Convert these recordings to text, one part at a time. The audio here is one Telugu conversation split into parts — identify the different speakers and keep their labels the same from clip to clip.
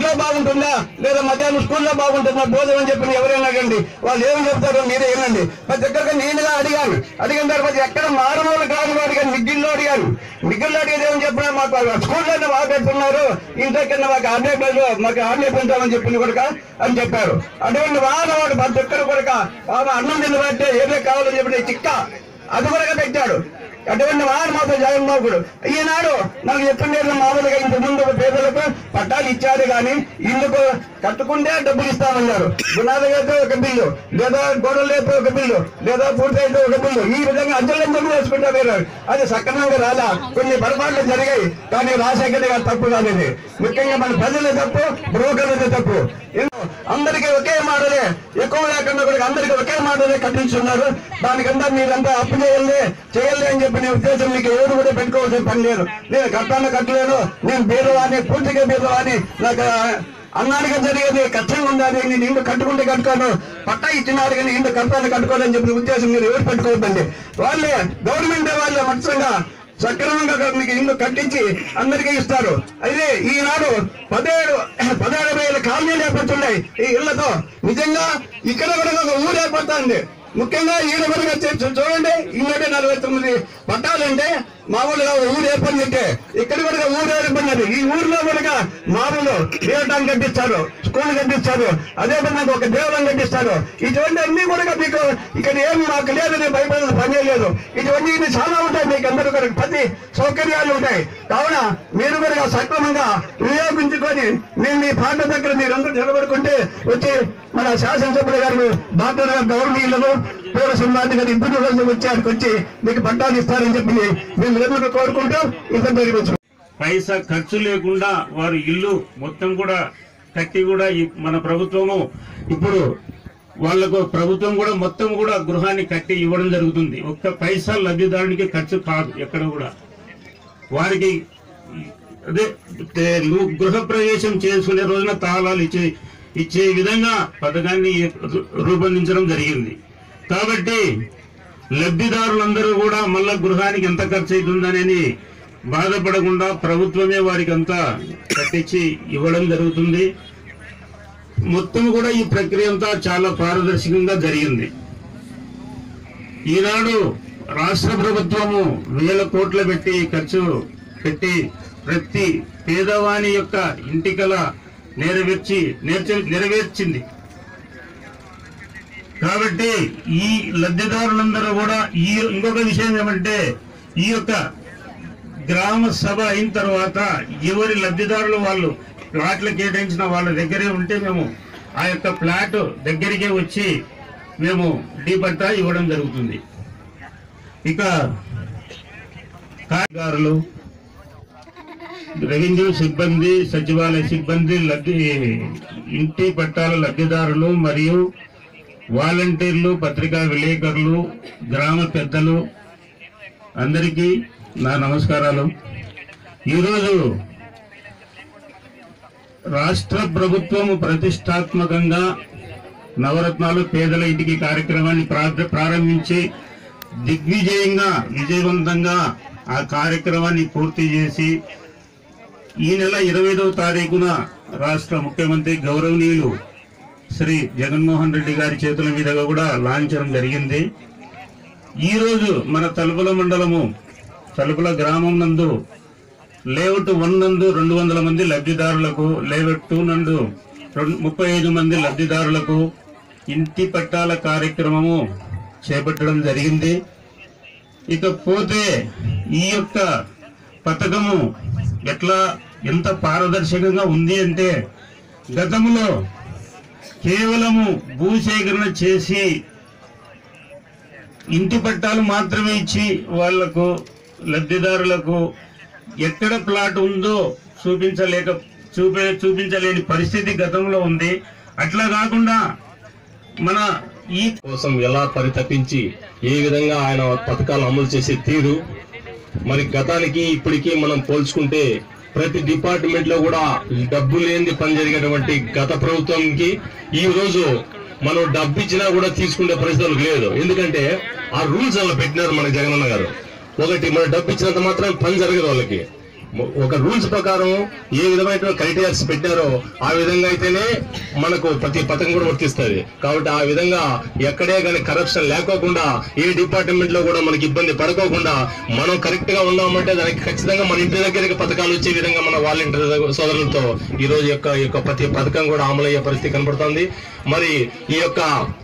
Speaker 1: ఇంట్లో బాగుంటుందా లేదా మధ్యాహ్నం స్కూల్లో బాగుంటుందా భోజనం అని చెప్పి ఎవరైనా అడగండి వాళ్ళు ఏం చెప్తారో మీరే వినండి ప్రతి ఒక్కరికి నేనుగా అడిగాను అడిగిన తర్వాత ఎక్కడ మారుమూల గ్రామంలో అడిగాను మిగ్గిల్లో అడిగాను మిగ్గిల్లో అడిగేది ఏమని చెప్పినా మాకు స్కూల్లోనే బాగా పెడుతున్నారు ఇంట్లో కింద మాకు ఆర్డే మాకు ఆర్డే పెంచామని చెప్పింది కొడుక అని చెప్పారు అటువంటి వాడు ప్రతి ఒక్కరు కొడుక ఆమె అన్నం తినబట్టే ఏదో కావాలని చెప్పిన చిక్క అది కూడా పెట్టాడు అటువంటి వాడు మాత్రం జగన్మోహుడు ఈనాడు నాకు చెప్పిండే మామూలుగా ఇంత ముందు పేదలకు పట్టాలు ఇచ్చారు కానీ ఇల్లుకు కట్టుకుంటే డబ్బులు ఇస్తామన్నారు గుణాలు అయితే ఒక బిల్లు లేదా గోడలు అయితే ఒక బిల్లు లేదా పూర్తి అయితే ఒక బిల్లు ఈ విధంగా అంచెలంచెలు వేసుకుంటా వేరారు అది సక్రమంగా రాలా కొన్ని పొరపాట్లు జరిగాయి కానీ రాజశేఖర్ గారు తప్పు కాలేదు ముఖ్యంగా మన ప్రజలే తప్పు బ్రోకర్లదే తప్పు ఎన్నో- అందరికీ ఒకే మాటలే ఎక్కువ లేకుండా కూడా అందరికీ ఒకే మాటలే కట్టించున్నారు దానికంతా మీరంతా అప్పు చేయాలి చేయాలి అని చెప్పిన ఉద్దేశం మీకు ఎవరు కూడా పెట్టుకోవాల్సిన పని లేదు నేను కట్టాను కట్టలేను నేను బీదవాణి పూర్తిగా బీదవాణి నాకు అన్నానికి జరిగేది కష్టంగా ఉండాలి నేను ఇల్లు కట్టుకుంటే కట్టుకోను పట్టా ఇచ్చినారు కానీ ఇల్లు కట్టాను కట్టుకోవాలని చెప్పిన ఉద్దేశం మీరు ఎవరు పెట్టుకోవద్దండి వాళ్ళే గవర్నమెంట్ వాళ్ళే మొత్తంగా సక్రమంగా మీకు ఇల్లు కట్టించి అందరికీ ఇస్తారు అయితే ఈనాడు పదిహేడు పదిహేడు వేల కాలనీలు ఏర్పడుతున్నాయి ఈ ఇళ్లతో నిజంగా ఇక్కడ కూడా ఒక ఊరు ఏర్పడుతుంది ముఖ్యంగా ఈయన వరకు వచ్చి చూడండి ఇన్నోటి నలభై తొమ్మిది పట్టాలంటే మామూలుగా ఒక ఊరు ఏర్పడిందంటే ఇక్కడ కూడా ఊరు ఏర్పడినది ఈ ఊర్లో కూడా మామూలు దేవటాన్ని కట్టిస్తారు స్కూల్ కట్టిస్తారు అదే విధంగా ఒక దేవాలయం కట్టిస్తారు ఇటువంటి అన్ని కూడా మీకు ఇక్కడ ఏం మాకు లేదు నేను భయపడాల్సిన పని లేదు ఇటువంటి ఇవి చాలా ఉంటాయి మీకు అందరూ కూడా ప్రతి సౌకర్యాలు ఉంటాయి కావున మీరు కూడా సక్రమంగా వినియోగించుకొని నేను మీ పాట దగ్గర మీరందరూ నిలబడుకుంటే వచ్చి మన శాసనసభ్యులు గారు డాక్టర్ గారు గౌరవనీయులను పూర్వ సంబంధి గారు ఇద్దరు రోజులు వచ్చి అక్కడికి వచ్చి మీకు పట్టాలు ఇస్తారని చెప్పి మేము ఎదురు కోరుకుంటూ ఇంత జరిగించు
Speaker 2: పైసా ఖర్చు లేకుండా వారు ఇల్లు మొత్తం కూడా కట్టి కూడా ఈ- మన ప్రభుత్వము ఇప్పుడు వాళ్లకు ప్రభుత్వం కూడా మొత్తం కూడా గృహాన్ని కట్టి ఇవ్వడం జరుగుతుంది ఒక్క పైసా లబ్ధిదారునికి ఖర్చు కాదు ఎక్కడ కూడా వారికి అదే తే- లు- గృహ ప్రవేశం చేసుకునే రోజున తాళాలు ఇచ్చే ఇచ్చే విధంగా పథకాన్ని రూ- రూపొందించడం జరిగింది కాబట్టి లబ్ధిదారులందరూ కూడా మళ్ళా గృహానికి ఎంత ఖర్చు అవుతుందనేది బాధపడకుండా ప్రభుత్వమే వారికి అంతా కట్టించి ఇవ్వడం జరుగుతుంది మొత్తం కూడా ఈ ప్రక్రియ అంతా చాలా పారదర్శకంగా జరిగింది ఈనాడు రాష్ట్ర ప్రభుత్వము వేల కోట్ల పెట్టి ఖర్చు పెట్టి ప్రతి పేదవాని యొక్క ఇంటికల నెరవేర్చి నేర్చ- నెరవేర్చింది కాబట్టి ఈ లబ్ధిదారులందరూ కూడా ఈ ఇంకొక విషయం ఏమంటే ఈ యొక్క గ్రామ సభ అయిన తర్వాత ఎవరి లబ్ధిదారులు వాళ్ళు ప్లాట్లు కేటాయించిన వాళ్ళ దగ్గరే ఉంటే మేము ఆ యొక్క ప్లాట్ దగ్గరికే వచ్చి మేము డీ పట్టా ఇవ్వడం జరుగుతుంది ఇక కార్యకారులు రెవెన్యూ సిబ్బంది సచివాలయ సిబ్బంది లబ్ధి ఇంటి పట్టాల లబ్ధిదారులు మరియు వాలంటీర్లు పత్రికా విలేకరులు గ్రామ పెద్దలు అందరికీ నా నమస్కారాలు ఈరోజు రాష్ట్ర ప్రభుత్వము ప్రతిష్టాత్మకంగా నవరత్నాలు పేదల ఇంటికి కార్యక్రమాన్ని ప్రా- ప్రారంభించి దిగ్విజయంగా విజయవంతంగా ఆ కార్యక్రమాన్ని పూర్తి చేసి ఈ నెల ఇరవైదవ తారీఖున రాష్ట్ర ముఖ్యమంత్రి గౌరవనీయులు శ్రీ జగన్మోహన్ రెడ్డి గారి చేతుల మీదుగా కూడా లాంఛనం జరిగింది ఈ రోజు మన తలుపుల మండలము తలుపుల గ్రామం నందు లేఅవుట్ వన్ నందు రెండు వందల మంది లబ్ధిదారులకు లేఅవుట్ టూ నందు రెండు- ముప్పై ఐదు మంది లబ్ధిదారులకు ఇంటి పట్టాల కార్యక్రమము చేపట్టడం జరిగింది ఇకపోతే ఈ యొక్క పథకము ఎట్లా ఎంత పారదర్శకంగా ఉంది అంటే గతంలో కేవలము భూసేకరణ చేసి ఇంటి పట్టాలు మాత్రమే ఇచ్చి వాళ్లకు లబ్ధిదారులకు ఎక్కడ ప్లాట్ ఉందో చూపించలేక చూపే చూపించలేని పరిస్థితి గతంలో ఉంది అట్లా కాకుండా మన ఈ
Speaker 3: కోసం ఎలా పరితపించి ఏ విధంగా ఆయన పథకాలు అమలు చేసే తీరు మరి గతానికి ఇప్పటికీ మనం పోల్చుకుంటే ప్రతి డిపార్ట్మెంట్ లో కూడా డబ్బు లేని పని జరిగేటువంటి గత ప్రభుత్వంకి ఈ రోజు మనం డబ్బు ఇచ్చినా కూడా తీసుకునే పరిస్థితులు లేదు ఎందుకంటే ఆ రూల్స్ అలా పెట్టినారు మన జగనన్న గారు ఒకటి మన డబ్బు ఇచ్చినంత మాత్రం పని జరగదు వాళ్ళకి ఒక రూల్స్ ప్రకారం ఏ విధమైన క్రైటీరియాస్ పెట్టారో ఆ విధంగా అయితేనే మనకు ప్రతి పథకం కూడా వర్తిస్తుంది కాబట్టి ఆ విధంగా ఎక్కడే కానీ కరప్షన్ లేకోకుండా ఏ డిపార్ట్మెంట్ లో కూడా మనకి ఇబ్బంది పడుకోకుండా మనం కరెక్ట్ గా ఉన్నామంటే దానికి ఖచ్చితంగా మన ఇంటి దగ్గరికి పథకాలు వచ్చే విధంగా మన వాలంటీర్ సోదరులతో ఈ రోజు యొక్క ఈ యొక్క ప్రతి పథకం కూడా అమలయ్యే పరిస్థితి కనబడుతుంది మరి ఈ యొక్క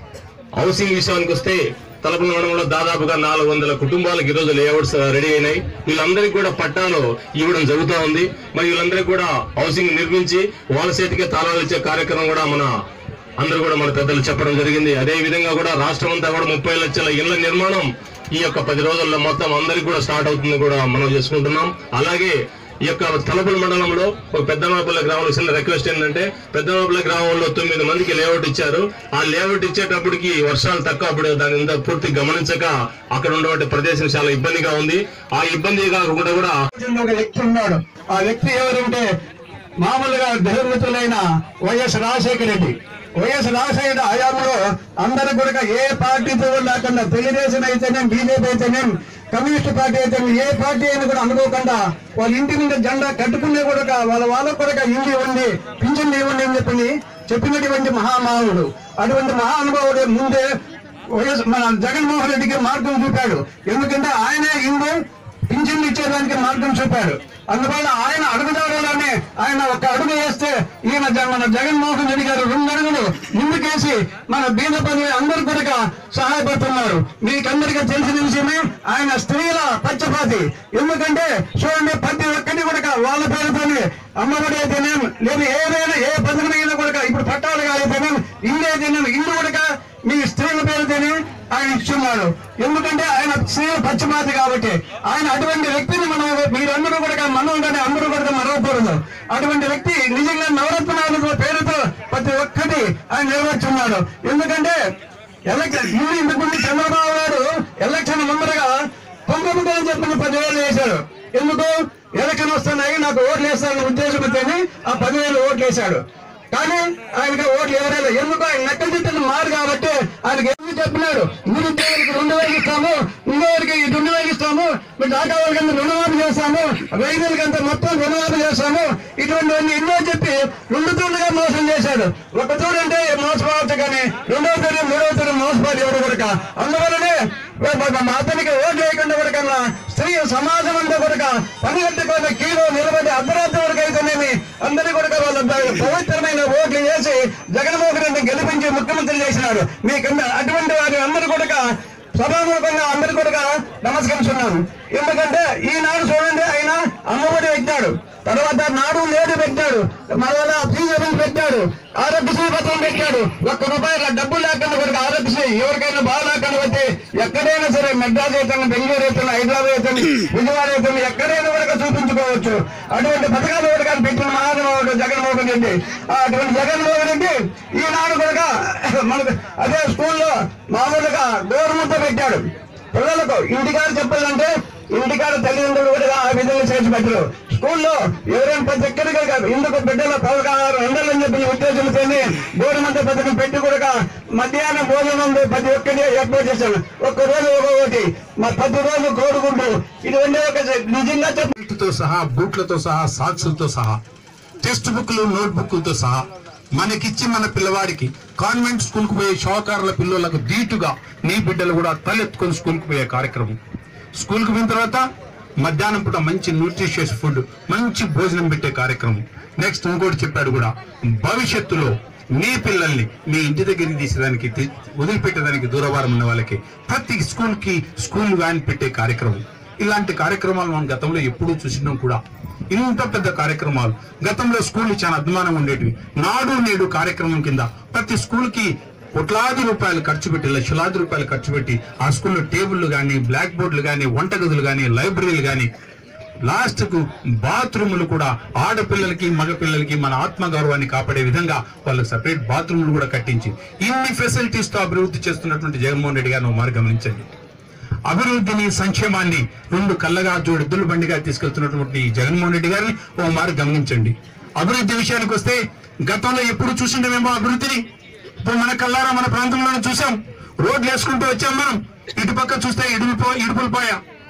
Speaker 3: హౌసింగ్ విషయానికి వస్తే తలపల మండలంలో దాదాపుగా నాలుగు వందల కుటుంబాలకు ఈరోజు లేఅవుట్స్ రెడీ అయినాయి వీళ్ళందరికీ కూడా పట్టాలు ఇవ్వడం జరుగుతూ ఉంది మరి వీళ్ళందరికీ కూడా హౌసింగ్ నిర్మించి వాళ్ళ చేతికే తాళాలు ఇచ్చే కార్యక్రమం కూడా మన అందరూ కూడా మన పెద్దలు చెప్పడం జరిగింది అదే విధంగా కూడా రాష్ట్రం అంతా కూడా ముప్పై లక్షల ఇళ్ల నిర్మాణం ఈ యొక్క పది రోజుల్లో మొత్తం అందరికి కూడా స్టార్ట్ అవుతుంది కూడా మనం చేసుకుంటున్నాం అలాగే ఈ యొక్క తలపల్లి మండలంలో ఒక పెద్దమాపల్లి గ్రామంలో చిన్న రిక్వెస్ట్ ఏంటంటే పెద్దమాపల్లి గ్రామంలో తొమ్మిది మందికి లేఅవుట్ ఇచ్చారు ఆ లేఅవుట్ ఇచ్చేటప్పటికి వర్షాలు తక్కువ అప్పుడు దాని మీద పూర్తి గమనించక అక్కడ ఉన్నటువంటి ప్రదేశం చాలా ఇబ్బందిగా ఉంది ఆ ఇబ్బంది కాకుండా కూడా
Speaker 1: రాజ్యంలో ఒక వ్యక్తి ఉన్నాడు ఆ వ్యక్తి ఎవరంటే మామూలుగా ధర్మతులైన వైఎస్ రాజశేఖర రెడ్డి వైఎస్ రాజశేఖర హయాంలో అందరూ కూడా ఏ పార్టీతో లేకుండా తెలుగుదేశం అయితేనేం బీజేపీ అయితేనేం కమ్యూనిస్ట్ పార్టీ అయితేనేం ఏ పార్టీ అయినా కూడా అనుకోకుండా వాళ్ళ ఇంటి మీద జెండా కట్టుకునే కూడా వాళ్ళ వాళ్ళకు కూడా ఇండి ఇవ్వండి పింఛన్ ఇవ్వండి అని చెప్పి చెప్పినటువంటి మహామానవుడు అటువంటి మహానుభావుడు ముందే వైఎస్ మన జగన్మోహన్ రెడ్డికి మార్గం చూపాడు ఎందుకంటే ఆయనే ఇందు పింఛన్లు ఇచ్చేదానికి మార్గం చూపాడు అందువల్ల ఆయన అడుగుదారులోనే ఆయన ఒక అడుగు వేస్తే ఈయన జ- మన జగన్మోహన్ రెడ్డి గారు రెండు అడుగులు ముందుకేసి మన బీద పని అందరు కూడా సహాయపడుతున్నారు మీకందరికీ తెలిసిన విషయమే ఆయన స్త్రీల పచ్చపాతి ఎందుకంటే చూడండి ప్రతి ఒక్కటి కూడా వాళ్ళ పేరుతోనే అమ్మఒడి అయితేనేం లేదు ఏదైనా ఏ పథకమైనా కూడా ఇప్పుడు పట్టాలు కాదైతేనేం ఇల్లు అయితేనేం ఇల్లు కూడా మీ స్త్రీల పేరుతోనే ఆయన ఇస్తున్నారు ఎందుకంటే ఆయన స్త్రీల పక్షపాతి కాబట్టి ఆయన అటువంటి వ్యక్తిని మనం మీరందరూ కూడా మనం కానీ అందరూ కూడా మరవకూడదు అటువంటి వ్యక్తి నిజంగా నవరత్నాల పేరుతో ప్రతి ఒక్కటి ఆయన నెరవేర్చున్నాడు ఎందుకంటే ఎలక్షన్ ముందు ఇంతకుముందు చంద్రబాబు గారు ఎలక్షన్ ముందరగా పంపముందని చెప్పిన పదివేలు వేశాడు ఎందుకు ఎలక్షన్ వస్తున్నాయి నాకు ఓట్లు వేస్తారన్న ఉద్దేశంతోనే ఆ పదివేలు ఓట్లు వేశాడు కానీ ఆయనకి ఓట్లు ఎవరైనా ఎందుకు ఆయన నక్కల చిత్రం మారు కాబట్టి ఆయనకి ఎందుకు చెప్పినాడు నిరుద్యోగులకు రెండు వేలు ఇస్తాము ఇంకోరికి రెండు వేలు ఇస్తాము మీ డాకా వాళ్ళకి అంతా రుణమాఫీ చేస్తాము రైతులకి అంతా మొత్తం రుణమాఫీ చేస్తాము ఇటువంటివన్నీ ఎన్నో చెప్పి రెండు తూర్లుగా మోసం చేశాడు ఒక తూరు అంటే మోసపోవచ్చు కానీ రెండవ తూరు మూడవ తూరు మోసపోదు ఎవరు కూడా అందువల్లనే మా అతనికి ఓట్లు వేయకుండా కూడా కన్నా స్త్రీ సమాజం అంతా కూడా పని కట్టుకొని కీలో నిలబడి అర్ధరాత్రి వరకు అయితేనేమి అందరి కూడా వాళ్ళ పవిత్రమైన ఓట్లు వేసి జగన్మోహన్ రెడ్డి గెలిపించి ముఖ్యమంత్రి చేసినాడు మీకన్నా అటువంటి వారి అందరూ కూడా సభాముఖంగా అందరు కూడా నమస్కరిస్తున్నాను ఎందుకంటే ఈనాడు చూడండి ఆయన అమ్మఒడి పెట్టాడు తర్వాత నాడు నేడు పెట్టాడు మరలా ఫీజు పెట్టాడు ఆరోగ్యశ్రీ పత్రం పెట్టాడు ఒక్క రూపాయల డబ్బు లేకుండా కూడా ఆరోగ్యశ్రీ ఎవరికైనా బాగా లేకుండా పోతే ఎక్కడైనా సరే మెడ్రాస్ అయితే బెంగళూరు అయితే హైదరాబాద్ అయితే విజయవాడ అయితే ఎక్కడైనా కూడా చూపించుకోవచ్చు అటువంటి పథకాలు కూడా కానీ పెట్టిన మహానుభావుడు జగన్మోహన్ రెడ్డి ఆ అటువంటి జగన్మోహన్ రెడ్డి ఈనాడు కూడా మనకు అదే స్కూల్లో మామూలుగా గోరుముద్ద పెట్టాడు పిల్లలకు ఇంటికాడ చెప్పాలంటే ఇంటికాడ తల్లిదండ్రులు కూడా ఆ విధంగా చేసి పెట్టరు స్కూల్లో ఎవరైనా ప్రతి ఒక్కరికి కాదు ఇందుకు బిడ్డల పదహారు ఉండాలని చెప్పిన ఉద్దేశంతోనే గోరుమంత పథకం పెట్టి కూడా మధ్యాహ్నం భోజనం ప్రతి ఒక్కరి ఏర్పాటు చేశాను ఒక్క రోజు ఒక్కొక్కటి మా ప్రతి రోజు కోరుకుంటూ ఇది ఉండే ఒక నిజంగా చెప్ప
Speaker 4: తో సహా బూట్లతో సహా సాక్సులతో సహా టెక్స్ట్ బుక్లు నోట్ బుక్లతో సహా మనకిచ్చి మన పిల్లవాడికి కాన్వెంట్ స్కూల్ కు పోయే షాకారుల పిల్లలకు ధీటుగా నీ బిడ్డలు కూడా తలెత్తుకొని స్కూల్ కు పోయే కార్యక్రమం స్కూల్ కు పోయిన తర్వాత మధ్యాహ్నం పూట మంచి న్యూట్రిషియస్ ఫుడ్ మంచి భోజనం పెట్టే కార్యక్రమం నెక్స్ట్ ఇంకోటి చెప్పాడు కూడా భవిష్యత్తులో మీ పిల్లల్ని మీ ఇంటి దగ్గరికి తీసేదానికి తీ- వదిలిపెట్టేదానికి దూరవారం ఉన్న వాళ్ళకి ప్రతి స్కూల్ కి స్కూల్ వ్యాన్ పెట్టే కార్యక్రమం ఇలాంటి కార్యక్రమాలు మనం గతంలో ఎప్పుడూ చూసినాం కూడా ఇంత పెద్ద కార్యక్రమాలు గతంలో స్కూల్ చాలా అభిమానం ఉండేటివి నాడు నేడు కార్యక్రమం కింద ప్రతి స్కూల్ కి కోట్లాది రూపాయలు ఖర్చు పెట్టి లక్షలాది రూపాయలు ఖర్చు పెట్టి ఆ స్కూల్లో టేబుల్లు కానీ బ్లాక్ బోర్డులు కానీ వంటగదులు కానీ లైబ్రరీలు కానీ లాస్ట్ కు బాత్రూములు కూడా ఆడపిల్లలకి మగపిల్లలకి మన ఆత్మగౌరవాన్ని కాపాడే విధంగా వాళ్ళకి సపరేట్ బాత్రూములు కూడా కట్టించి ఇన్ని ఫెసిలిటీస్ తో అభివృద్ధి చేస్తున్నటువంటి జగన్మోహన్ రెడ్డి గారిని ఒకమారు గమనించండి అభివృద్ధిని సంక్షేమాన్ని రెండు కళ్ళగా జోడెద్దుల బండిగా తీసుకెళ్తున్నటువంటి ఈ జగన్మోహన్ రెడ్డి గారిని ఓ మారు గమనించండి అభివృద్ధి విషయానికి వస్తే గతంలో ఎప్పుడు చూసిండమేమో అభివృద్ధిని ఇప్పుడు మన కల్లారా మన ప్రాంతంలోనే చూసాం రోడ్లు వేసుకుంటూ వచ్చాం మనం ఇటు పక్క చూస్తే ఇడుపులు ఇడుపులపాయ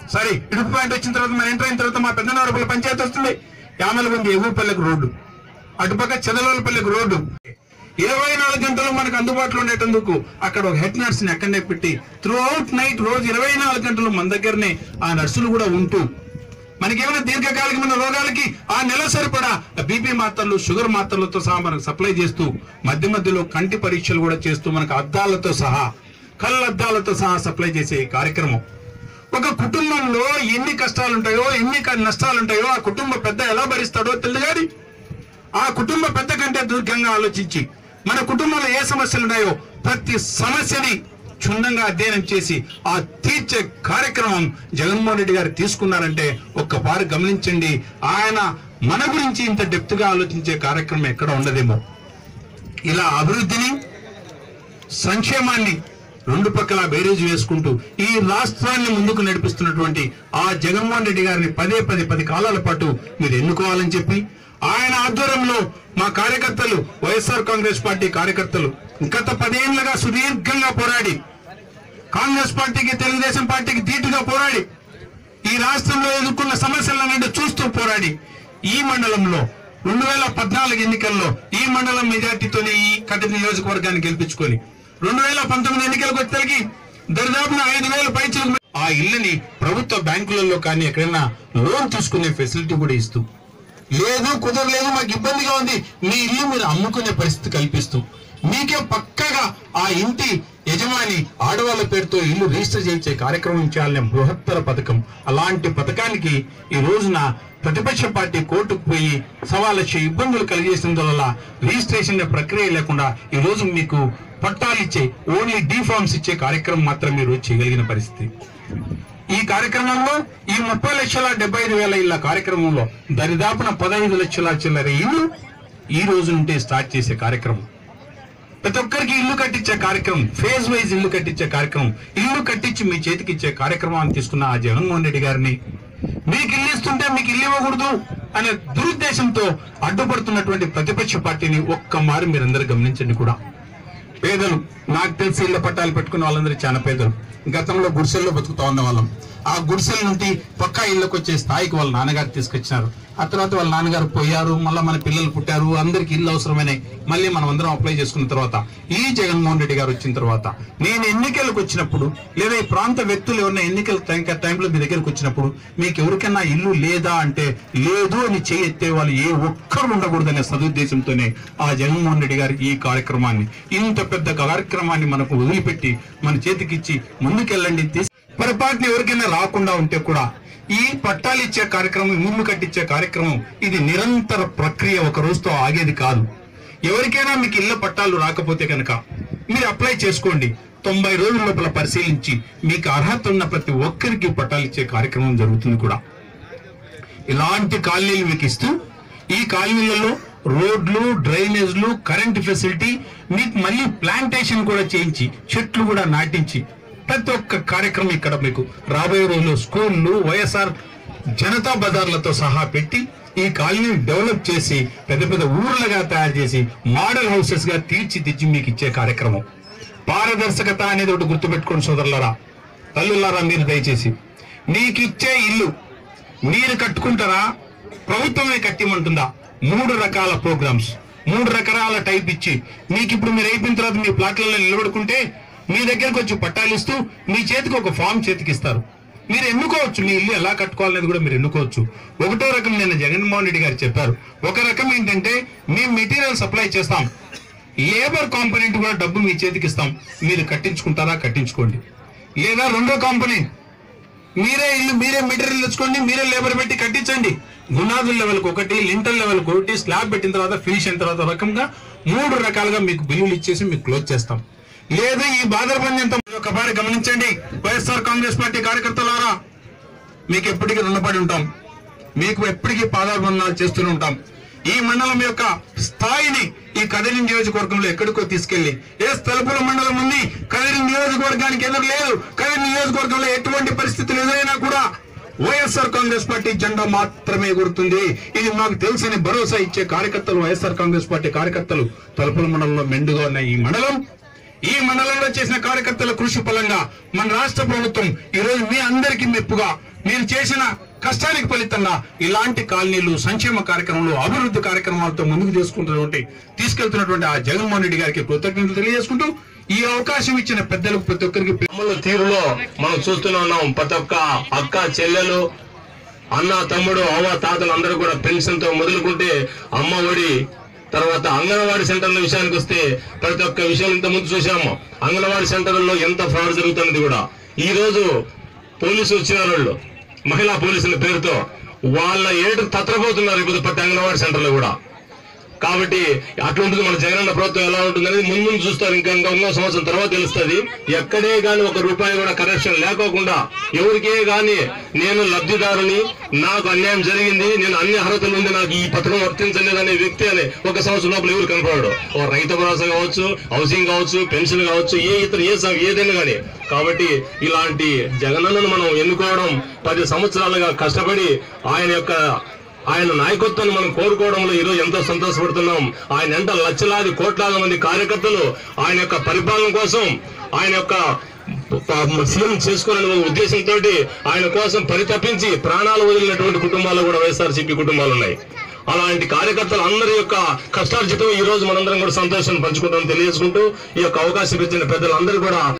Speaker 4: సరే ఇడుపు పాయింట్ వచ్చిన తర్వాత మన ఎంటర్ అయిన తర్వాత మా పెద్దనవరపల్లి పంచాయతీ వస్తుంది యామలగుంది ఎగుపల్లెకు రోడ్డు అటుపక్క చెదలవలపల్లికి రోడ్డు ఇరవై నాలుగు గంటలు మనకు అందుబాటులో ఉండేటందుకు అక్కడ ఒక హెడ్ నర్స్ని అక్కడనే పెట్టి త్రూ అవుట్ నైట్ రోజు ఇరవై నాలుగు గంటలు మన దగ్గరనే ఆ నర్సులు కూడా ఉంటూ మనకేమైనా దీర్ఘకాలికమైన రోగాలకి ఆ నెల సరిపడా బీపీ మాత్రలు షుగర్ మాత్రలతో సహా మనకు సప్లై చేస్తూ మధ్య మధ్యలో కంటి పరీక్షలు కూడా చేస్తూ మనకు అద్దాలతో సహా కళ్ళద్దాలతో సహా సప్లై చేసే ఈ కార్యక్రమం ఒక కుటుంబంలో ఎన్ని కష్టాలు ఉంటాయో ఎన్ని క- నష్టాలు ఉంటాయో ఆ కుటుంబ పెద్ద ఎలా భరిస్తాడో తెలియదు ఆ కుటుంబ పెద్ద కంటే దీర్ఘంగా ఆలోచించి మన కుటుంబంలో ఏ సమస్యలు ఉన్నాయో ప్రతి సమస్యని క్షుణ్ణంగా అధ్యయనం చేసి ఆ తీర్చే కార్యక్రమం జగన్మోహన్ రెడ్డి గారు తీసుకున్నారంటే ఒక్కసారి గమనించండి ఆయన మన గురించి ఇంత డెప్త్ గా ఆలోచించే కార్యక్రమం ఎక్కడ ఉండదేమో ఇలా అభివృద్ధిని సంక్షేమాన్ని రెండు పక్కల బేరేజ్ వేసుకుంటూ ఈ రాష్ట్రాన్ని ముందుకు నడిపిస్తున్నటువంటి ఆ జగన్మోహన్ రెడ్డి గారిని పదే పదే పది కాలాల పాటు మీరు ఎన్నుకోవాలని చెప్పి ఆయన ఆధ్వర్యంలో మా కార్యకర్తలు వైఎస్ఆర్ కాంగ్రెస్ పార్టీ కార్యకర్తలు గత పదేళ్లుగా సుదీర్ఘంగా పోరాడి కాంగ్రెస్ పార్టీకి తెలుగుదేశం పార్టీకి ధీటుగా పోరాడి ఈ రాష్ట్రంలో ఎదుర్కొన్న సమస్యలన్నింటి చూస్తూ పోరాడి ఈ మండలంలో రెండు వేల పద్నాలుగు ఎన్నికల్లో ఈ మండలం మెజార్టీతోనే ఈ కటక నియోజకవర్గాన్ని గెలిపించుకొని రెండు వేల పంతొమ్మిది ఎన్నికలకు వచ్చేసరికి దరిదాపున ఐదు వేల పైచలకు ఆ ఇల్లుని ప్రభుత్వ బ్యాంకులలో కానీ ఎక్కడైనా లోన్ తీసుకునే ఫెసిలిటీ కూడా ఇస్తూ లేదు కుదరలేదు మాకు ఇబ్బందిగా ఉంది మీ ఇల్లు మీరు అమ్ముకునే పరిస్థితి కల్పిస్తూ మీకే పక్కగా ఆ ఇంటి యజమాని ఆడవాళ్ళ పేరుతో ఇల్లు రిజిస్టర్ చేయించే కార్యక్రమం చేయాలనే బృహత్తర పథకం అలాంటి పథకానికి ఈ రోజున ప్రతిపక్ష పార్టీ కోర్టుకు పోయి సవాలొచ్చే ఇబ్బందులు కలిగేసినందువల్ల రిజిస్ట్రేషన్ ప్రక్రియ లేకుండా ఈ రోజు మీకు పట్టాలు ఇచ్చే ఓన్లీ డీ ఫార్మ్స్ ఇచ్చే కార్యక్రమం మాత్రం మీరు చేయగలిగిన పరిస్థితి ఈ కార్యక్రమంలో ఈ ముప్పై లక్షల డెబ్బై ఐదు వేల ఇళ్ల కార్యక్రమంలో దరిదాపున పదహైదు లక్షల చిల్లర ఇల్లు ఈ రోజు నుండి స్టార్ట్ చేసే కార్యక్రమం ప్రతి ఒక్కరికి ఇల్లు కట్టించే కార్యక్రమం ఫేజ్ వైజ్ ఇల్లు కట్టించే కార్యక్రమం ఇల్లు కట్టించి మీ చేతికి ఇచ్చే కార్యక్రమాన్ని తీసుకున్న ఆ జగన్మోహన్ రెడ్డి గారిని మీకు ఇల్లు ఇస్తుంటే మీకు ఇల్లు ఇవ్వకూడదు అనే దురుద్దేశంతో అడ్డుపడుతున్నటువంటి ప్రతిపక్ష పార్టీని ఒక్క మారు మీరందరూ గమనించండి కూడా పేదలు నాకు తెలిసి ఇళ్ల పట్టాలు పెట్టుకున్న వాళ్ళందరూ చాలా పేదలు గతంలో గుడిసెల్లో బతుకుతా ఉన్న వాళ్ళం ఆ గుడిసెల నుండి పక్కా ఇళ్ళకి వచ్చే స్థాయికి వాళ్ళ నాన్నగారు తీసుకొచ్చినారు ఆ తర్వాత వాళ్ళ నాన్నగారు పోయారు మళ్ళీ మన పిల్లలు పుట్టారు అందరికి ఇల్లు అవసరమైనాయి మళ్ళీ మనం అందరం అప్లై చేసుకున్న తర్వాత ఈ జగన్మోహన్ రెడ్డి గారు వచ్చిన తర్వాత నేను ఎన్నికలకు వచ్చినప్పుడు లేదా ఈ ప్రాంత వ్యక్తులు ఎవరైనా ఎన్నికల టైం- టైంలో మీ దగ్గరకు వచ్చినప్పుడు మీకు ఎవరికైనా ఇల్లు లేదా అంటే లేదు అని చేయి ఎత్తే వాళ్ళు ఏ ఒక్కరు ఉండకూడదనే సదుద్దేశంతోనే ఆ జగన్మోహన్ రెడ్డి గారి ఈ కార్యక్రమాన్ని ఇంత పెద్ద కార్యక్రమాన్ని మనకు వదిలిపెట్టి మన చేతికిచ్చి ముందుకెళ్ళండి తీసి పొరపాటున ఎవరికైనా రాకుండా ఉంటే కూడా ఈ పట్టాలు ఇచ్చే కార్యక్రమం ఇల్లు కట్టించే కార్యక్రమం ఇది నిరంతర ప్రక్రియ ఒక రోజుతో ఆగేది కాదు ఎవరికైనా మీకు ఇళ్ల పట్టాలు రాకపోతే కనుక మీరు అప్లై చేసుకోండి తొంభై రోజుల లోపల పరిశీలించి మీకు అర్హత ఉన్న ప్రతి ఒక్కరికి పట్టాలు ఇచ్చే కార్యక్రమం జరుగుతుంది కూడా ఇలాంటి కాలనీలు మీకు ఇస్తూ ఈ కాలనీలలో రోడ్లు డ్రైనేజ్లు కరెంట్ ఫెసిలిటీ మీకు మళ్ళీ ప్లాంటేషన్ కూడా చేయించి చెట్లు కూడా నాటించి ప్రతి ఒక్క కార్యక్రమం ఇక్కడ మీకు రాబోయే రోజుల్లో స్కూళ్ళు వైఎస్ఆర్ జనతా బజార్లతో సహా పెట్టి ఈ కాలనీని డెవలప్ చేసి పెద్ద పెద్ద ఊర్లుగా తయారు చేసి మోడల్ హౌసెస్ గా తీర్చిదిద్ది మీకు ఇచ్చే కార్యక్రమం పారదర్శకత అనేది ఒకటి గుర్తుపెట్టుకోండి సోదరులారా తల్లులారా మీరు దయచేసి మీకు ఇచ్చే ఇల్లు మీరు కట్టుకుంటారా ప్రభుత్వమే కట్టిమంటుందా మూడు రకాల ప్రోగ్రామ్స్ మూడు రకాల టైప్ ఇచ్చి మీకు ఇప్పుడు మీరు అయిపోయిన తర్వాత మీ ప్లాట్లలో నిలబడుకుంటే మీ దగ్గరకు వచ్చి పట్టాలు ఇస్తూ మీ చేతికి ఒక ఫామ్ చేతికి ఇస్తారు మీరు ఎన్నుకోవచ్చు మీ ఇల్లు ఎలా కట్టుకోవాలనేది కూడా మీరు ఎన్నుకోవచ్చు ఒకటో రకం నేను జగన్మోహన్ రెడ్డి గారు చెప్పారు ఒక రకం ఏంటంటే మేము మెటీరియల్ సప్లై చేస్తాం లేబర్ కాంపనెంట్ కూడా డబ్బు మీ చేతికి ఇస్తాం మీరు కట్టించుకుంటారా కట్టించుకోండి లేదా రెండో కాంపనెంట్ మీరే ఇల్లు మీరే మెటీరియల్ తెచ్చుకోండి మీరే లేబర్ పెట్టి కట్టించండి గునాదుల లెవెల్కి ఒకటి లింటల్ లెవెల్కి ఒకటి స్లాబ్ పెట్టిన తర్వాత ఫినిష్ అయిన తర్వాత రకంగా మూడు రకాలుగా మీకు బిల్లులు ఇచ్చేసి మీకు క్లోజ్ చేస్తాం లేదు ఈ బాధల పని ఎంత ఒకసారి గమనించండి వైఎస్ఆర్ కాంగ్రెస్ పార్టీ కార్యకర్తలారా మీకు ఎప్పటికీ రుణపడి ఉంటాం మీకు ఎప్పటికీ పాదాభివందనాలు చేస్తూనే ఉంటాం ఈ మండలం యొక్క స్థాయిని ఈ కదిరి నియోజకవర్గంలో ఎక్కడికో తీసుకెళ్లి ఏ స్థలపుల మండలం ఉంది కదిరి నియోజకవర్గానికి ఎదురు లేదు కదిరి నియోజకవర్గంలో ఎటువంటి పరిస్థితులు ఎదురైనా కూడా వైఎస్ఆర్ కాంగ్రెస్ పార్టీ జెండా మాత్రమే ఎగురుతుంది ఇది మాకు తెలుసని భరోసా ఇచ్చే కార్యకర్తలు వైఎస్ఆర్ కాంగ్రెస్ పార్టీ కార్యకర్తలు తలుపుల మండలంలో మెండుగా ఉన్న ఈ మండలం ఈ మండలంలో చేసిన కార్యకర్తల కృషి ఫలంగా మన రాష్ట్ర ప్రభుత్వం ఈ రోజు మీ అందరికీ మెప్పుగా మీరు చేసిన కష్టానికి ఫలితంగా ఇలాంటి కాలనీలు సంక్షేమ కార్యక్రమాలు అభివృద్ధి కార్యక్రమాలతో ముందుకు తీసుకుంటున్నటువంటి తీసుకెళ్తున్నటువంటి ఆ జగన్మోహన్ రెడ్డి గారికి కృతజ్ఞతలు తెలియజేసుకుంటూ ఈ అవకాశం ఇచ్చిన పెద్దలకు ప్రతి ఒక్కరికి
Speaker 3: అమలు తీరులో మనం చూస్తూనే ఉన్నాం ప్రతి ఒక్క అక్క చెల్లెలు అన్న తమ్ముడు అవ్వ తాతలు అందరూ కూడా పెన్షన్ తో మొదలుకుంటే అమ్మ ఒడి తర్వాత అంగన్వాడీ సెంటర్ల విషయానికి వస్తే ప్రతి ఒక్క విషయం ఇంత ముందు చూసాము అంగన్వాడీ సెంటర్లలో ఎంత ఫ్రాడ్ జరుగుతున్నది కూడా ఈ రోజు పోలీసు వచ్చిన వాళ్ళు మహిళా పోలీసుల పేరుతో వాళ్ళ ఏడు తత్రపోతున్నారు ఇప్పుడు ప్రతి అంగన్వాడీ సెంటర్లో కూడా కాబట్టి అట్లుంటుంది మన జగనన్న ప్రభుత్వం ఎలా ఉంటుంది అనేది ముందు ముందు చూస్తారు ఇంకా ఇంకా ఇంకో సంవత్సరం తర్వాత తెలుస్తుంది ఎక్కడే గాని ఒక రూపాయి కూడా కరెక్షన్ లేకోకుండా ఎవరికే గాని నేను లబ్ధిదారుని నాకు అన్యాయం జరిగింది నేను అన్ని అర్హతలు ఉంది నాకు ఈ పథకం వర్తించలేదనే వ్యక్తి అనే ఒక సంవత్సరం లోపల ఎవరు కనపడాడు ఓ రైతు భరోసా కావచ్చు హౌసింగ్ కావచ్చు పెన్షన్ కావచ్చు ఏ ఇతర ఏ సం- ఏదైనా కానీ కాబట్టి ఇలాంటి జగనన్నను మనం ఎన్నుకోవడం పది సంవత్సరాలుగా కష్టపడి ఆయన యొక్క ఆయన నాయకత్వాన్ని మనం కోరుకోవడంలో ఈరోజు ఎంతో సంతోషపడుతున్నాం ఆయన ఎంత లక్షలాది కోట్లాది మంది కార్యకర్తలు ఆయన యొక్క పరిపాలన కోసం ఆయన యొక్క ప- సీఎం చేసుకోవాలనే ఒక ఉద్దేశంతో ఆయన కోసం పరితపించి ప్రాణాలు వదిలినటువంటి కుటుంబాలు కూడా వైఎస్ఆర్సీపీ కుటుంబాలు ఉన్నాయి అలాంటి కార్యకర్తలు అందరి యొక్క కష్టార్జితం ఈ రోజు మనందరం కూడా సంతోషాన్ని పంచుకుంటామని తెలియజేసుకుంటూ ఈ యొక్క అవకాశం ఇచ్చిన పెద్దలందరూ కూడా